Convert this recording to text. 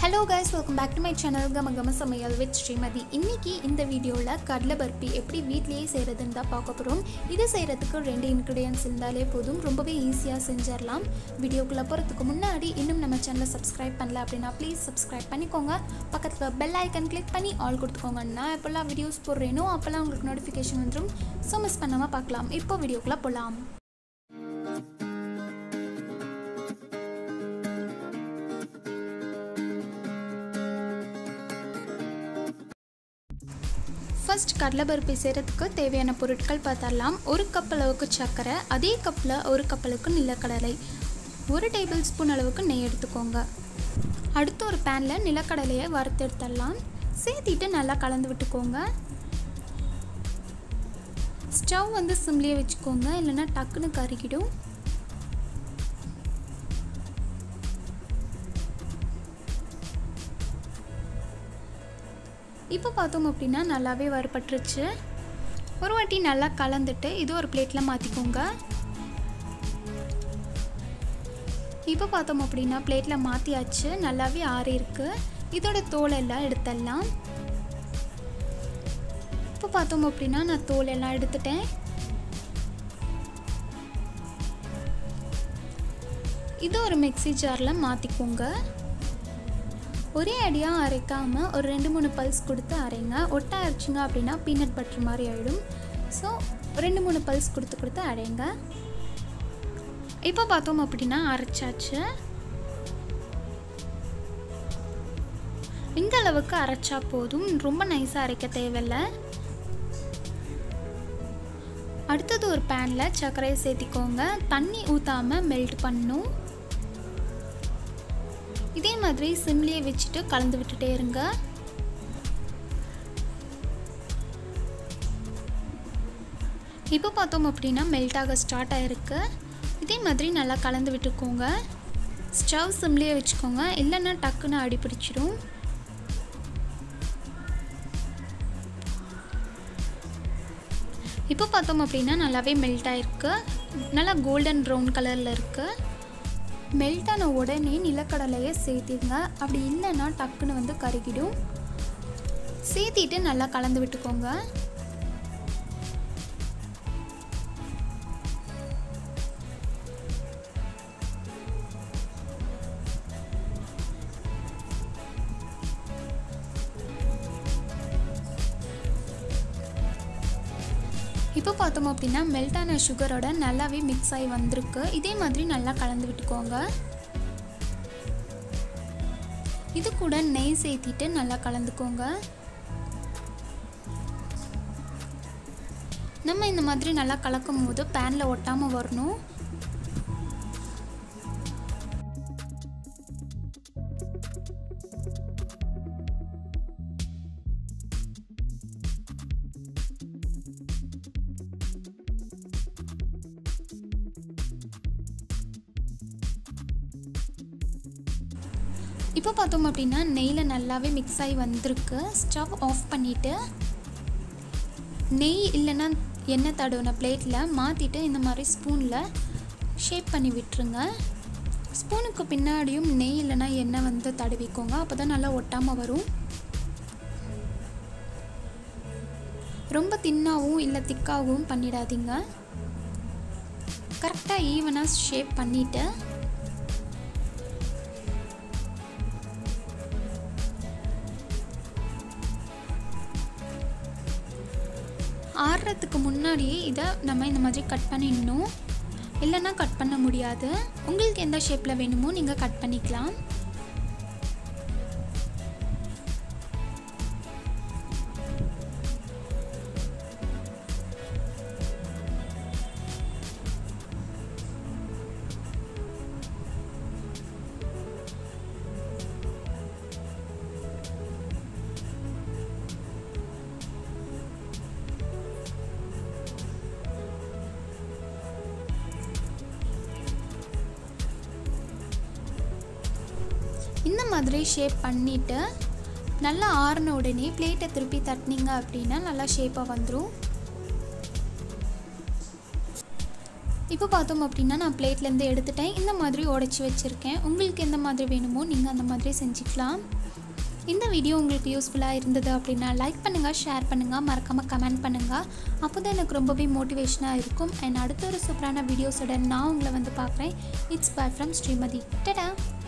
hello guys welcome back to my channel கம கம சமையல் வித் ஸ்ரீமதி இன்னைக்கு இந்த வீடியோவில் கடலை பர்பி எப்படி வீட்லேயே செய்கிறதுன்னு தான் பார்க்க போகிறோம் இது செய்கிறதுக்கு ரெண்டு இன்க்ரீடியன்ஸ் இருந்தாலே போதும் ரொம்பவே ஈஸியாக செஞ்சிடலாம் வீடியோக்குள்ளே போகிறதுக்கு முன்னாடி இன்னும் நம்ம சேனலை சப்ஸ்கிரைப் பண்ணல அப்படின்னா ப்ளீஸ் சப்ஸ்கிரைப் பண்ணிக்கோங்க பக்கத்தில் பெல் ஐக்கன் கிளிக் பண்ணி ஆல் கொடுத்துக்கோங்க நான் எப்போல்லாம் வீடியோஸ் போடுறேனோ அப்போல்லாம் உங்களுக்கு நோட்டிஃபிகேஷன் வந்துடும் ஸோ மிஸ் பண்ணாமல் பார்க்கலாம் இப்போ வீடியோக்குள்ளே போகலாம் ஃபர்ஸ்ட் கடலைப்பருப்பு செய்கிறதுக்கு தேவையான பொருட்கள் பார்த்தரலாம் ஒரு கப் அளவுக்கு சர்க்கரை அதே கப்பில் ஒரு கப் அளவுக்கு நிலக்கடலை ஒரு டேபிள் ஸ்பூன் அளவுக்கு நெய் எடுத்துக்கோங்க அடுத்து ஒரு பேனில் நிலக்கடலையை வறுத்து எடுத்துடலாம் சேர்த்திட்டு நல்லா கலந்து விட்டுக்கோங்க ஸ்டவ் வந்து சிம்லேயே வச்சுக்கோங்க இல்லைன்னா டக்குன்னு கருகிடும் இப்போ பார்த்தோம் அப்படின்னா நல்லாவே வறுபட்டுருச்சு ஒரு வாட்டி நல்லா கலந்துட்டு இது ஒரு பிளேட்டில் மாற்றிக்கோங்க இப்போ பார்த்தோம் அப்படின்னா பிளேட்டில் மாற்றியாச்சு நல்லாவே ஆறி இருக்கு இதோட தோல் எல்லாம் எடுத்துடலாம் இப்போ பார்த்தோம் அப்படின்னா நான் தோல் எல்லாம் எடுத்துட்டேன் இது ஒரு மிக்சி ஜாரில் மாற்றிக்கோங்க ஒரே அடியாக அரைக்காமல் ஒரு ரெண்டு மூணு பல்ஸ் கொடுத்து அரைங்க ஒட்டை அரைச்சிங்க அப்படின்னா பீனட் பட்டர் மாதிரி ஆகிடும் ஸோ ரெண்டு மூணு பல்ஸ் கொடுத்து கொடுத்து அரைங்க இப்போ பார்த்தோம் அப்படின்னா அரைச்சாச்சு இந்த அளவுக்கு அரைச்சா போதும் ரொம்ப நைஸாக அரைக்க தேவையில்ல அடுத்தது ஒரு பேனில் சர்க்கரையை சேர்த்திக்கோங்க தண்ணி ஊற்றாமல் மெல்ட் பண்ணும் இதே மாதிரி சிம்லியே வச்சுட்டு கலந்து விட்டுட்டே இருங்க இப்போ பார்த்தோம் அப்படின்னா மெல்ட் ஆக ஸ்டார்ட் ஆகிருக்கு இதே மாதிரி நல்லா கலந்து விட்டுக்கோங்க ஸ்டவ் சிம்லியே வச்சுக்கோங்க இல்லைன்னா டக்குன்னு அடி பிடிச்சிடும் இப்போ பார்த்தோம் அப்படின்னா நல்லாவே மெல்ட் ஆகிருக்கு நல்லா கோல்டன் ப்ரௌன் கலரில் இருக்குது மெல்ட் ஆன உடனே நிலக்கடலையை சேர்த்திடுங்க அப்படி இல்லைன்னா டக்குன்னு வந்து கருகிடும் சேர்த்திட்டு நல்லா கலந்து விட்டுக்கோங்க இப்போ பார்த்தோம் அப்படின்னா மெல்டான சுகரோட நல்லாவே மிக்ஸ் ஆகி வந்திருக்கு இதே மாதிரி நல்லா கலந்து விட்டுக்கோங்க இது கூட நெய் சேர்த்திட்டு நல்லா கலந்துக்கோங்க நம்ம இந்த மாதிரி நல்லா கலக்கும் போது பேனில் ஒட்டாமல் வரணும் இப்போ பார்த்தோம் அப்படின்னா நெய்யில் நல்லாவே மிக்ஸ் ஆகி வந்திருக்கு ஸ்டவ் ஆஃப் பண்ணிவிட்டு நெய் இல்லைன்னா எண்ணெய் தடவின பிளேட்டில் மாற்றிட்டு இந்த மாதிரி ஸ்பூனில் ஷேப் பண்ணி விட்டுருங்க ஸ்பூனுக்கு பின்னாடியும் நெய் இல்லைன்னா எண்ணெய் வந்து தடவிக்கோங்க அப்போ தான் நல்லா ஒட்டாமல் வரும் ரொம்ப தின்னாகவும் இல்லை திக்காகவும் பண்ணிடாதீங்க கரெக்டாக ஈவனாக ஷேப் பண்ணிவிட்டு ஆடுறதுக்கு முன்னாடியே இதை நம்ம இந்த மாதிரி கட் பண்ணிடணும் இல்லைன்னா கட் பண்ண முடியாது உங்களுக்கு எந்த ஷேப்பில் வேணுமோ நீங்கள் கட் பண்ணிக்கலாம் இந்த மாதிரி ஷேப் பண்ணிவிட்டு நல்லா ஆறின உடனே பிளேட்டை திருப்பி தட்டினீங்க அப்படின்னா நல்லா ஷேப்பாக வந்துடும் இப்போ பார்த்தோம் அப்படின்னா நான் பிளேட்லேருந்து எடுத்துட்டேன் இந்த மாதிரி உடச்சி வச்சுருக்கேன் உங்களுக்கு எந்த மாதிரி வேணுமோ நீங்கள் அந்த மாதிரி செஞ்சுக்கலாம் இந்த வீடியோ உங்களுக்கு யூஸ்ஃபுல்லாக இருந்தது அப்படின்னா லைக் பண்ணுங்கள் ஷேர் பண்ணுங்கள் மறக்காமல் கமெண்ட் பண்ணுங்கள் அப்போ தான் எனக்கு ரொம்பவே மோட்டிவேஷனாக இருக்கும் அண்ட் அடுத்த ஒரு சூப்பரான வீடியோஸோட நான் உங்களை வந்து பார்க்குறேன் இட்ஸ் பை ஃப்ரம் ஸ்ரீமதி டடா